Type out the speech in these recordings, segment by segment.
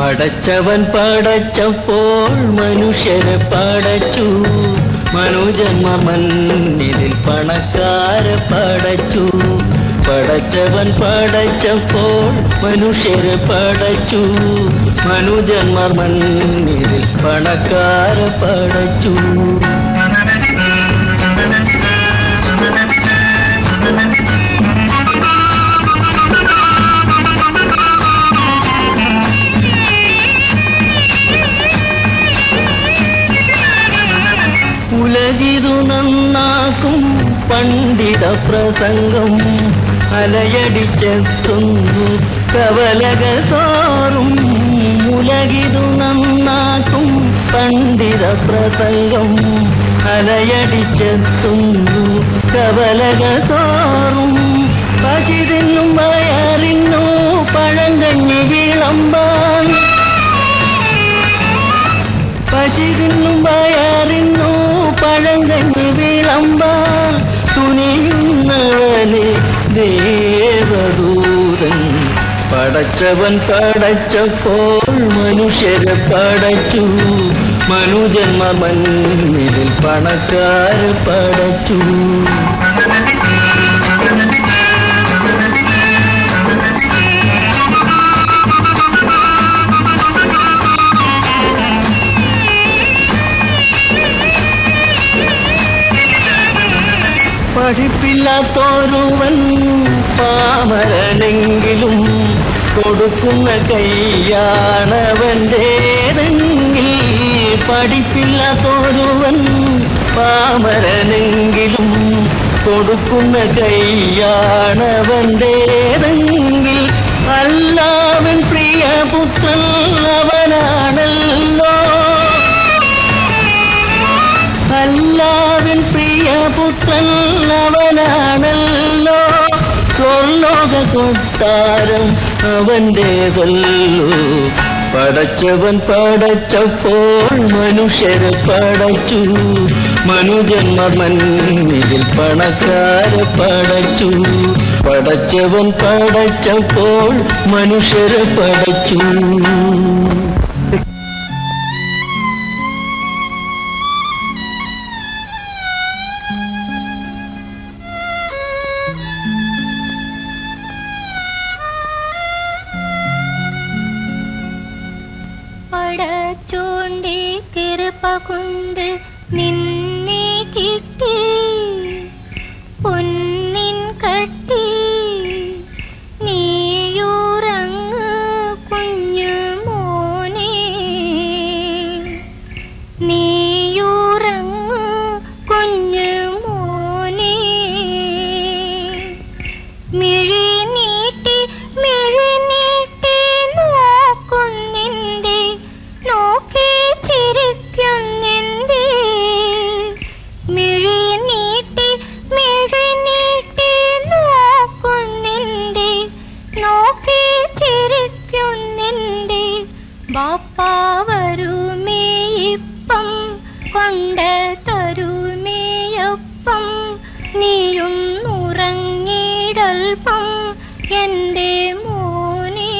പടച്ചവൻ പടച്ചപ്പോൾ മനുഷ്യരെ പടച്ചു മനുജന്മ മണ്ണിതിൽ പണക്കാരെ പടച്ചു പടച്ചവൻ പടച്ചപ്പോൾ മനുഷ്യരെ പടച്ചു മനുജന്മ മണ്ണിതിൽ പണക്കാരെ പടച്ചു ഉലകിതു നന്നാക്കും പണ്ഡിത പ്രസംഗം അലയടിച്ചെത്തുന്നു കവലക തോറും ഉലകിതു നന്നാക്കും പണ്ഡിത പ്രസംഗം അലയടിച്ചെത്തുന്നു കവലക തോറും പശിതിന്നും വയറിന്നു പഴങ്കഞ്ഞി വിളമ്പാൻ പശിരുന്നും വയറിന്നു പഴങ്കഞ്ഞി വിളമ്പാൻ തുനിയുന്നവനെ ദേവദൂതൻ പടച്ചവൻ പടച്ചപ്പോൾ മനുഷ്യരെ പടച്ചു മനുജന്മ മണ്ണിൽ പണക്കാര് പടച്ചു പഠിപ്പില്ലാത്തോരുവൻ പാമരനെങ്കിലും കൊടുക്കുന്ന കൈയാണവൻ്റേതെങ്കിൽ പഠിപ്പില്ലാത്തോരുവൻ പാമരനെങ്കിലും കൊടുക്കുന്ന കൈയാണവൻ്റേതെങ്കിൽ അല്ലാവൻ പ്രിയപുത്രൻ അവനാണല്ലോ അല്ലാവിൻ പ്രിയപുത്രൻ അവനാണല്ലോ സ്വർലോക കൊട്ടാരം അവൻ്റേതല്ലോ പടച്ചവൻ പടച്ചപ്പോൾ മനുഷ്യരെ പടച്ചു മനുജന്മ മണ്ണിൽ പണക്കാരെ പടച്ചു പടച്ചവൻ പടച്ചപ്പോൾ മനുഷ്യരെ പടച്ചു പടച്ചോണ്ടി കൃപ കൊണ്ട് നിന്നെ കിട്ടി പൊന്നിൻ കട്ടി നീയുറങ്ങ് കുഞ്ഞു മോനെ നീയുറങ്ങ് കുഞ്ഞു മോനെ മിഴി നീട്ടി മിഴി നീട്ടി നോക്കുന്നിന്റെ നോക്കി ചിരിക്കുന്നിന്റെ മിഴി നീട്ടി മിഴി നീട്ടി നോക്കുന്നിന്റെ നോക്കി ചിരിക്കുന്നിന്റെ ബാപ്പ വരുമേ ഇപ്പം കൊണ്ട് തരുമേയപ്പം നീയൊന്നുറങ്ങിടൽപ്പം എൻ്റെ മോനെ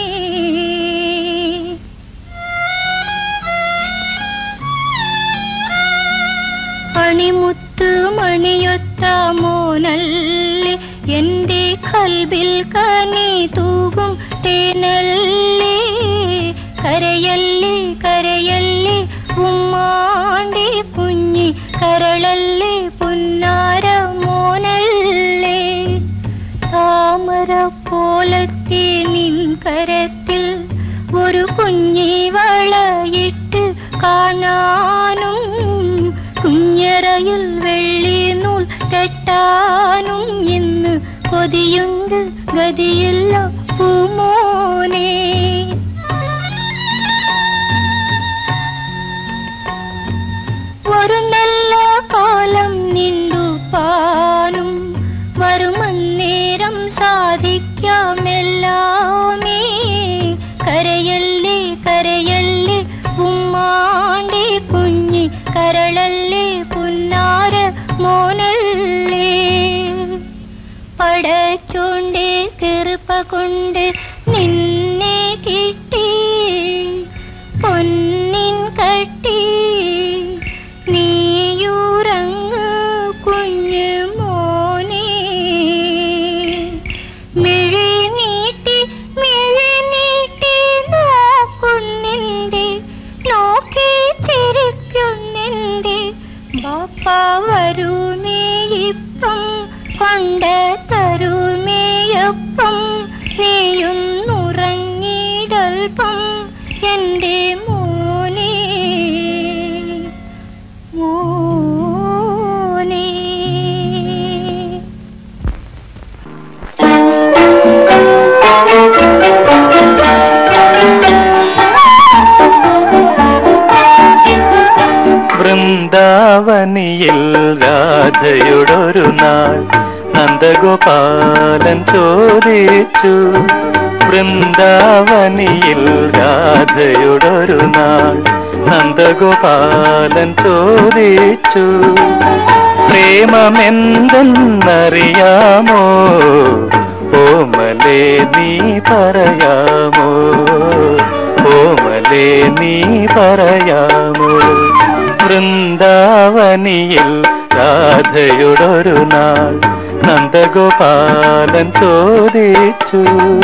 അണിമുത്ത് മണിയൊത്ത മോനല്ലേ എൻ്റെ കൽബിൽ കനി തൂകും തേനല്ലേ കരയല്ലേ കരയല്ലേ ഉമ്മാണ്ടി കുഞ്ഞി കരളല്ലേ പുന്നാര മോനല്ലേ താമര പോലത്തെ നിൻ കരത്തിൽ ഒരു കുഞ്ഞി വളയിട്ട് കാണാനും കുഞ്ഞറയിൽ വെള്ളി നൂൽ കെട്ടാനും ഇന്ന് കൊതിയുണ്ട് ഗതിയില്ല പൂമോനെ ഒരു നല്ല കാലം നിന്നു പാനും വരുമന്നേരം സാധിക്കാമെല്ലാമേ കരയല്ലേ കരയല്ലേ ഉമ്മാണ്ടി കുഞ്ഞി കരളല്ലേ പുന്നാര മോനല്ലേ പടച്ചോണ്ട് കൃപ കൊണ്ട് നിന്നെ കിട്ടി ബാപ്പ വരുമേ ഇപ്പം കൊണ്ട് തരുമേയപ്പം നീയൊന്നുറങ്ങിടൽപ്പം എൻ്റെ മോനെ മോനെ വൃന്ദാവനിയിൽ രാധയോടൊരു നാൾ നന്ദഗോപാലൻ ചോദിച്ചു വൃന്ദാവനിയിൽ രാധയോടൊരു നാൾ നന്ദഗോപാലൻ ചോദിച്ചു പ്രേമമെന്തെന്നറിയാമോ ഓമലേ നീ പറയാമോ ഓമലേ നീ പറയാമോ വൃന്ദാവനിയിൽ രാധയോടൊരു നാൾ നന്ദഗോപാലൻ ചോദിച്ചു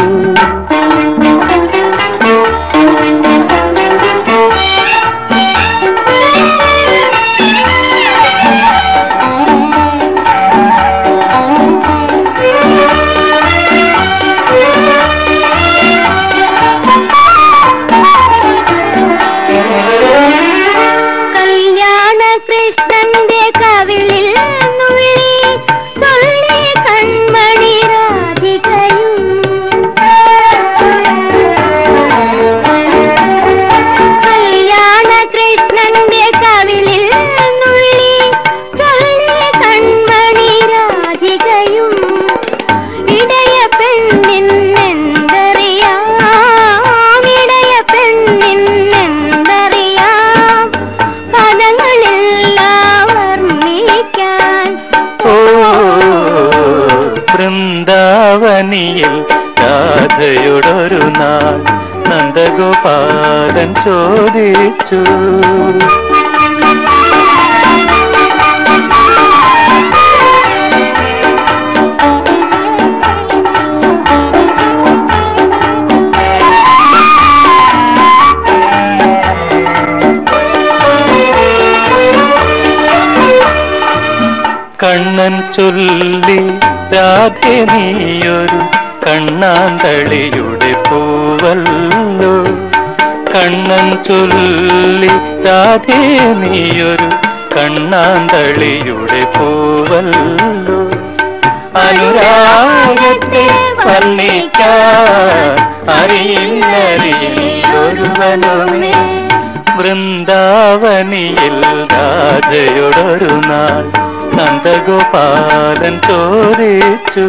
കല്യാണ കൃഷ്ണന്റെ കവിളിൽ നുള്ളി തുള്ളി കൺമണി രാധികയും കല്യാണ കൃഷ്ണന്റെ കവിളിൽ നുള്ളി തുള്ളി കൺമണി രാധികയും ഇടയ പെണ്ണിന്നെന്തറിയാം ഇടയ പെണ്ണിന്നെന്തറിയാം പദങ്ങളെല്ലാം വർണ്ണിക്കാൻ ഓ വൃന്ദാവനിയിൽ രാധയോടൊരു നാൾ നന്ദഗോപാലൻ ചോദിച്ചു കണ്ണൻ ചൊല്ലി രാധെ നീയൊരു കണ്ണാന്തളിയുടെ പൂവല്ലോ കണ്ണൻ ചൊല്ലി രാധെ നീയൊരു കണ്ണാന്തളിയുടെ പൂവല്ലോ അനുരാഗത്തെ വർണ്ണിക്കാൻ അറിയില്ലറിയില്ലൊരുവനുമേ വൃന്ദാവനിയിൽ രാധയോടൊരു നാൾ നന്ദഗോപാലൻ ചോദിച്ചു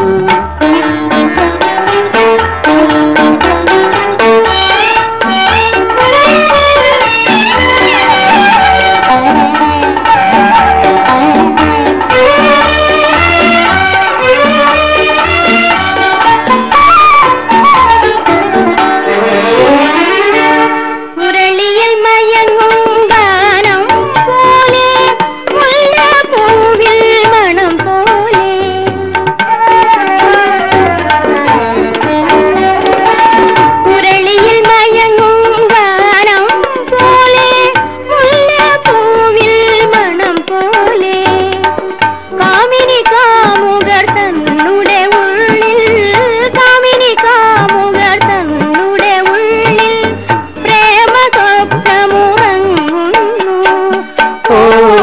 മുരളിയിൽ മയങ്ങും ഗാനം പോലെ മുല്ലപ്പൂവിൽ മണം പോലെ മുരളിയിൽ മയങ്ങും ഗാനം പോലെ മുല്ലപ്പൂവിൽ മണം പോലെ കാമിനി കാമുകർ തന്നുടെ ഉള്ളിൽ കാമിനി കാമുകർ തന്നുടെ ഉള്ളിൽ പ്രേമ സ്വപ്നമുറങ്ങുന്നു ഓ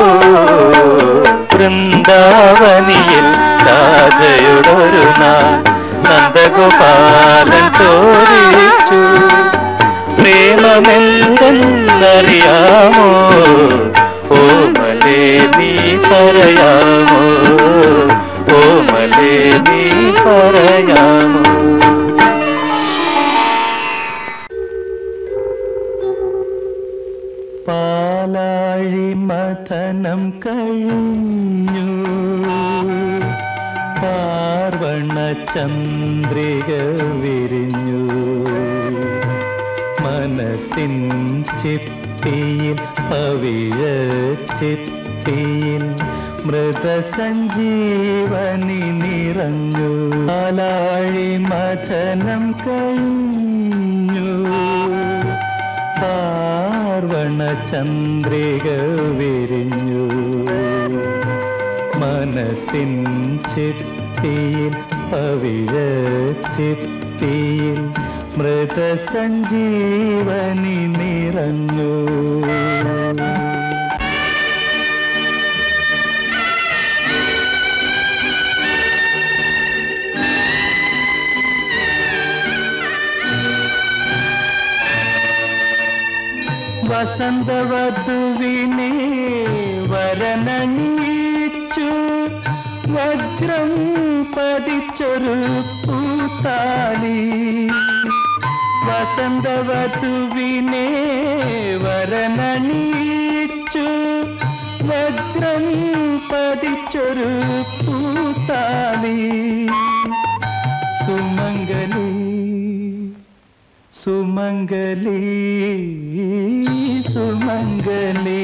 വൃന്ദാവനിയിൽ രാധയോടൊരു നാൾ നന്ദഗോപാലൻ ചോദിച്ചു പ്രേമമെന്തെന്നറിയാമോ ഓമലേ നീ പറയാമോ ഓമലേ നീ പറയാമോ പാലാഴി മഥനം കഴിഞ്ഞു പാർവണ ചന്ദ്രിക വിരിഞ്ഞു മനസ്സിൻ ചിപ്പിയിൽ പവിഴ ചിപ്പിയിൽ മൃതസഞ്ജീവനി നിറഞ്ഞു പാലാഴി മഥനം കഴിഞ്ഞു പാർവണ ചന്ദ്രിക വിരിഞ്ഞു മനസ്സിൻ ചിത്തിയിൽ പവിഴ ചിത്തിയിൽ മൃതസഞ്ജീവനി നിറഞ്ഞു വസന്തവധുവിനെ വരനണിയിച്ചു വജ്രം പതിച്ചൊരു പൂത്താലി വസന്തവധുവിനെ വരനണിയിച്ചു വജ്രം പതിച്ചൊരു പൂത്താലി സുമംഗലി സുമംഗലി സുമംഗലി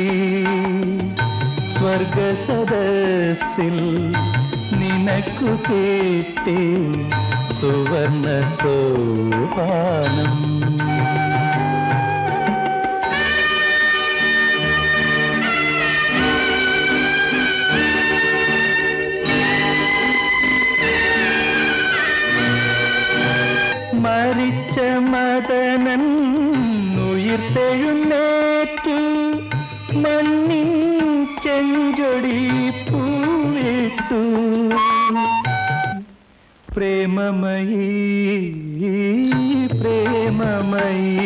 സ്വർഗസദസ്സിൽ നിനക്കു കേട്ടേ സുവർണ സോപാനം മരിച്ച മദനൻ ഉയിർത്തെഴുന്നേറ്റു മണ്ണിൻ ചെഞ്ചൊടി പൂവിട്ടു പ്രേമമയീ പ്രേമമയീ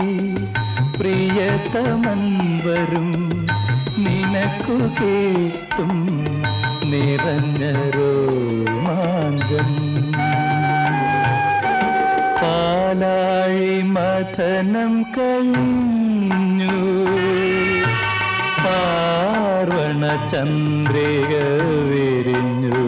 പ്രിയതമൻ വരും നിനക്കു കേട്ടും നിറഞ്ഞ രോമാഞ്ചം പാലാഴി മഥനം കഴിഞ്ഞു പാർവണ ചന്ദ്രിക വിരിഞ്ഞു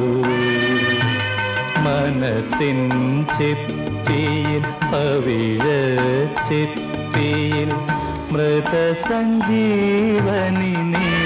മനസ്സിൻ ചിപ്പിയിൽ പവിഴ ചിപ്പിയിൽ മൃതസഞ്ജീവനി നീ